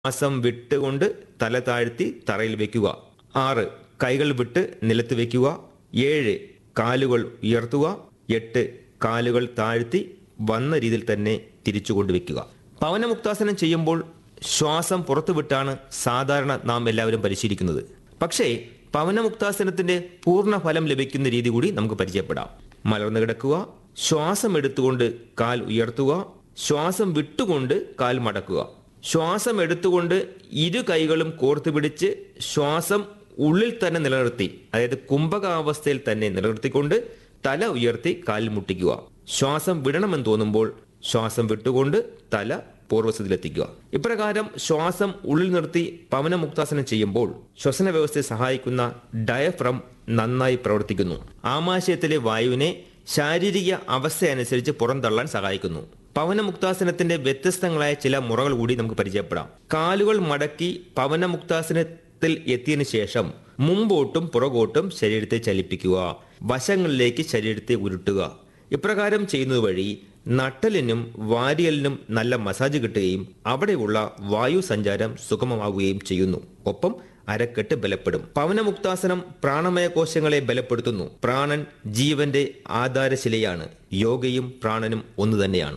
ശ്വാസം വിട്ടുകൊണ്ട് തല താഴ്ത്തി തറയിൽ വെക്കുക ആറ് കൈകൾ വിട്ട് നിലത്ത് വെക്കുക ഏഴ് കാലുകൾ ഉയർത്തുക എട്ട് കാലുകൾ താഴ്ത്തി വന്ന രീതിയിൽ തന്നെ തിരിച്ചു കൊണ്ടുവയ്ക്കുക പവനമുക്താസനം ചെയ്യുമ്പോൾ ശ്വാസം പുറത്തുവിട്ടാണ് സാധാരണ നാം എല്ലാവരും പരിശീലിക്കുന്നത് പക്ഷേ പവനമുക്താസനത്തിന്റെ പൂർണ്ണ ഫലം ലഭിക്കുന്ന രീതി കൂടി നമുക്ക് പരിചയപ്പെടാം മലർന്നു കിടക്കുക ശ്വാസം എടുത്തുകൊണ്ട് കാൽ ഉയർത്തുക ശ്വാസം വിട്ടുകൊണ്ട് കാൽ മടക്കുക ശ്വാസം എടുത്തുകൊണ്ട് ഇരു കൈകളും കോർത്തു പിടിച്ച് ശ്വാസം ഉള്ളിൽ തന്നെ നിലനിർത്തി അതായത് കുംഭകാവസ്ഥയിൽ തന്നെ നിലനിർത്തിക്കൊണ്ട് തല ഉയർത്തി കാൽ മുട്ടിക്കുക ശ്വാസം വിടണമെന്ന് തോന്നുമ്പോൾ ശ്വാസം വിട്ടുകൊണ്ട് തല പൂർവ്വസ്ഥിതിയിലെത്തിക്കുക ഇപ്രകാരം ശ്വാസം ഉള്ളിൽ നിർത്തി പവനമുക്താസനം ചെയ്യുമ്പോൾ ശ്വസന വ്യവസ്ഥയെ സഹായിക്കുന്ന ഡയഫ്രം നന്നായി പ്രവർത്തിക്കുന്നു ആമാശയത്തിലെ വായുവിനെ ശാരീരിക അവസ്ഥയനുസരിച്ച് പുറന്തള്ളാൻ സഹായിക്കുന്നു പവനമുക്താസനത്തിന്റെ വ്യത്യസ്തങ്ങളായ ചില മുറകൾ കൂടി നമുക്ക് പരിചയപ്പെടാം കാലുകൾ മടക്കി പവനമുക്താസനത്തിൽ എത്തിയതിനു ശേഷം മുമ്പോട്ടും പുറകോട്ടും ശരീരത്തെ ചലിപ്പിക്കുക വശങ്ങളിലേക്ക് ശരീരത്തെ ഉരുട്ടുക ഇപ്രകാരം ചെയ്യുന്നത് വഴി നട്ടലിനും വാരിയലിനും നല്ല മസാജ് കിട്ടുകയും അവിടെയുള്ള വായു സഞ്ചാരം സുഗമമാകുകയും ചെയ്യുന്നു ഒപ്പം അരക്കെട്ട് ബലപ്പെടും പവനമുക്താസനം പ്രാണമയ കോശങ്ങളെ ബലപ്പെടുത്തുന്നു പ്രാണൻ ജീവന്റെ ആധാരശിലയാണ് യോഗയും പ്രാണനും ഒന്നു തന്നെയാണ്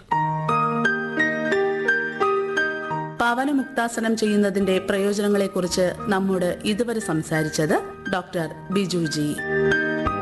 പവനമുക്താസനം ചെയ്യുന്നതിന്റെ പ്രയോജനങ്ങളെക്കുറിച്ച് നമ്മോട് ഇതുവരെ സംസാരിച്ചത് ഡോക്ടർ ബിജു ജി